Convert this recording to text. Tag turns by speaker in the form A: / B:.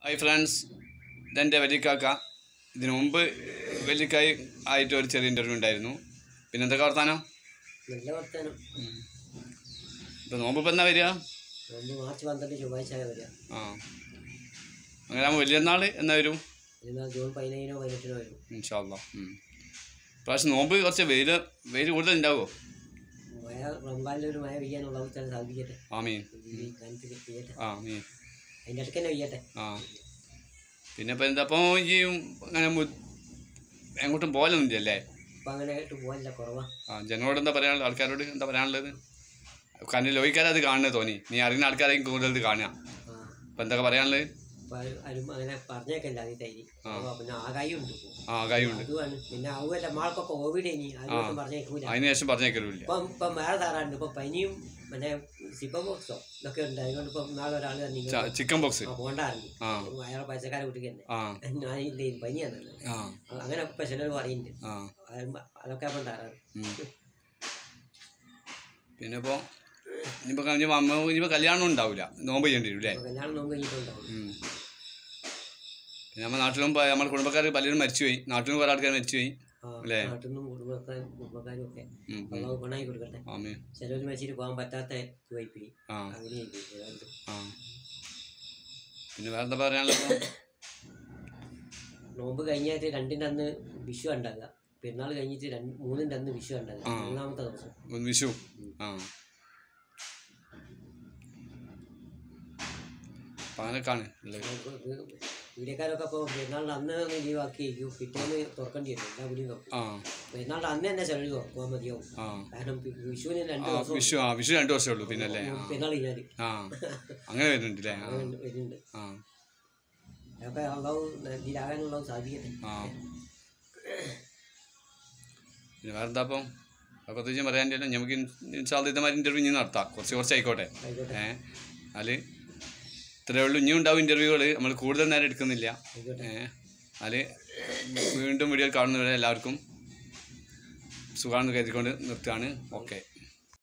A: Hi friends ഇതെൻ്റെ വലിക്കാക്ക ഇതിനു മുമ്പ് വലിക്കായി ആയിട്ട് ഒരു ചെറിയ ഇൻ്റർവ്യൂ ഉണ്ടായിരുന്നു പിന്നെ എന്തൊക്കെ വർത്താനം
B: നല്ല വർത്തമാനം
A: ഇപ്പോൾ നോമ്പ് ഇപ്പം എന്നാ വരിക
B: നോമ്പ് മാർച്ച് പന്ത്രണ്ട് ചൊവ്വാഴ്ച വരിക
A: ആ അങ്ങനെ ആകുമ്പോൾ വലിയ നാൾ എന്നാ വരും
B: ഇരുന്നാൽ ജൂൺ പതിനേഴിനോ പതിനെട്ടിനോ വരും
A: ഇൻഷാല്ല പ്രാവശ്യം നോമ്പ് കുറച്ച് വെയിൽ വെയിൽ കൂടുതൽ ഉണ്ടാവുമോ
B: മഴ റംബാനിൽ ഒരു മഴ പെയ്യാനുള്ള അവസ്ഥ സാധിക്കട്ടെ
A: ആമീൻ
B: ഈ കാലത്തിൽ പെയ്യട്ടെ
A: ആ മീൻ
B: അതിൻ്റെ ഇടയ്ക്ക് തന്നെ പെയ്യട്ടെ
A: ആ പിന്നെ ഇപ്പം എന്താ അപ്പോൾ ഈ അങ്ങനെ മു- എങ്ങോട്ടും പോലൊന്നുമില്ല അല്ലേ
B: ഇപ്പം അങ്ങനെ ആയിട്ട് പോകാനില്ല കുറവാ
A: ആ ജനങ്ങളോട് എന്താ പറയാനുള്ളത് ആൾക്കാരോട് എന്താ പറയാനുള്ളത് കാരണം ലോഹിക്കാരത് കാണുന്നത് തോന്നി നീ അറിയുന്ന ആൾക്കാരെയും കൂടുതൽ ഇത് കാണുക
B: ആ
A: അപ്പം എന്തൊക്കെ പറയാനുള്ളത്
B: അപ്പം ആരും ആരും അങ്ങനെ പറഞ്ഞേക്കല്ല അത് തൈരി അപ്പോൾ പിന്നെ ആകായും ഉണ്ട് ഇപ്പോൾ
A: ആ കാര്യമുണ്ട്
B: അതുമാണ് പിന്നെ അതുമല്ല മാൾക്കൊക്കെ കോവിഡ് ഇനി ആരും പറഞ്ഞേക്കൂല
A: അതിന് ശേഷം പറഞ്ഞേക്കലില്ല
B: ഇപ്പം ഇപ്പം വേറെ താറാണ്ട് ഇപ്പം പനിയും പിന്നെ സിപ്പ ബോക്സോ ഇതൊക്കെ ഉണ്ട് അതുകൊണ്ട് ഇപ്പം നാളെ ഒരാൾ തന്നെ
A: ചിക്കൻ ബോക്സ്
B: പോകണ്ടായിരുന്നു
A: ആ
B: അയാളെ പൈസക്കാരെ വീട്ടിൽ തന്നെ
A: ആ
B: ഞാനില്ലേ പനിയാണ്
A: ആ
B: അങ്ങനെ ഇപ്പം ചിലർ പറയുന്നുണ്ട്
A: ആ
B: അത് അതൊക്കെ അപ്പം തരാറ്
A: ഉം. പിന്നെ ഇപ്പോൾ ഇനിയിപ്പോൾ കഴിഞ്ഞ ഇനിയിപ്പോൾ കല്യാണം ഉണ്ടാവില്ല നോമ്പ് ചെയ്യേണ്ടി വരും അല്ലേ
B: അപ്പൊ കല്യാണം നോമ്പ് കഴിഞ്ഞിട്ടുണ്ടാവും
A: ഉം. പിന്നെ നമ്മുടെ നാട്ടിലും പ- നമ്മുടെ കുടുംബക്കാർ പലരും മരിച്ചുപോയി നാട്ടിലും കുറേ ആൾക്കാർ മരിച്ചുപോയി
B: ആ,
A: അല്ലേ?
B: നാട്ടിൽ നിന്നും കുടുംബക്കാരും കുടുംബക്കാരും ഒക്കെ
A: ഉം, ഉം.
B: അള്ളാഹു പണായി കൊടുക്കട്ടെ
A: ആമേ
B: ചിലർ മരിച്ചിട്ട് പോകാൻ പറ്റാത്ത പോയി
A: ആ
B: അങ്ങനെ എല്ലാവരും
A: ആ പിന്നെ വേറെ എന്താ പറയാനുള്ളത്
B: നോമ്പ് കഴിഞ്ഞായിട്ട് രണ്ടിൻ്റെ അന്ന് വിഷു ഉണ്ടാകുക പെരുന്നാൾ കഴിഞ്ഞിട്ട് രണ്ട് മൂന്നിൻ്റെ അന്ന് വിഷു ഉണ്ടാകുക
A: ആ.
B: മൂന്നാമത്തെ ദിവസം
A: ഒന്ന് വിഷു ആ അപ്പം അങ്ങനെയൊക്കെയാണ് ഉള്ളത്
B: വീഡിയോക്കാരൊക്കെ ഇപ്പോൾ പെരുന്നാളിൻ്റെ അന്ന് ഒന്ന് ലീവാക്കി പിറ്റേന്ന് തുറക്കേണ്ടി വരും എല്ലാ വീടും തുറക്കും
A: ആ
B: പെരുന്നാളിൻ്റെ അന്ന് തന്നെ ചിലർ തുറക്കാൻ മതിയാവും
A: ആ
B: കാരണം പി- വിഷുവിന് രണ്ട്
A: ആ
B: ദിവസം
A: വിഷു ആ വിഷു രണ്ട് വർഷമേ ഉള്ളൂ പിന്നെ അല്ലേ ആ
B: പെരുന്നാൾ കഴിഞ്ഞാൽ
A: ആ അങ്ങനെ വരുന്നുണ്ട് അല്ലേ ആ
B: വരുന്നുണ്ട്
A: ആ
B: അപ്പോൾ അള്ളാഹു ഇതിലാകാനുള്ളത് സാധിക്കട്ടെ
A: ആ പിന്നെ വേറെ എന്താ അപ്പം അപ്പോൾ പ്രത്യേകിച്ച് പറയാനില്ല നമുക്ക് ഇൻഷാല്ല ഇതേമാതിരി ഇൻ്റർവ്യൂ ഇനി നടത്താം കുറച്ച് കുറച്ച് ആയിക്കോട്ടെ
B: ആയിക്കോട്ടെ
A: ഏ അതിൽ ഇത്രയേ ഉള്ളൂ ഇനിയും ഉണ്ടാവും ഇൻ്റർവ്യൂകൾ നമ്മൾ കൂടുതൽ നേരം എടുക്കുന്നില്ല
B: ആയിക്കോട്ടെ
A: ഏ അതിൽ വീണ്ടും വീഡിയോ കാണുന്നവരെ എല്ലാവർക്കും സുഖമാണെന്ന് കരുതിക്കൊണ്ട് നിർത്തുകയാണ് ഓക്കെ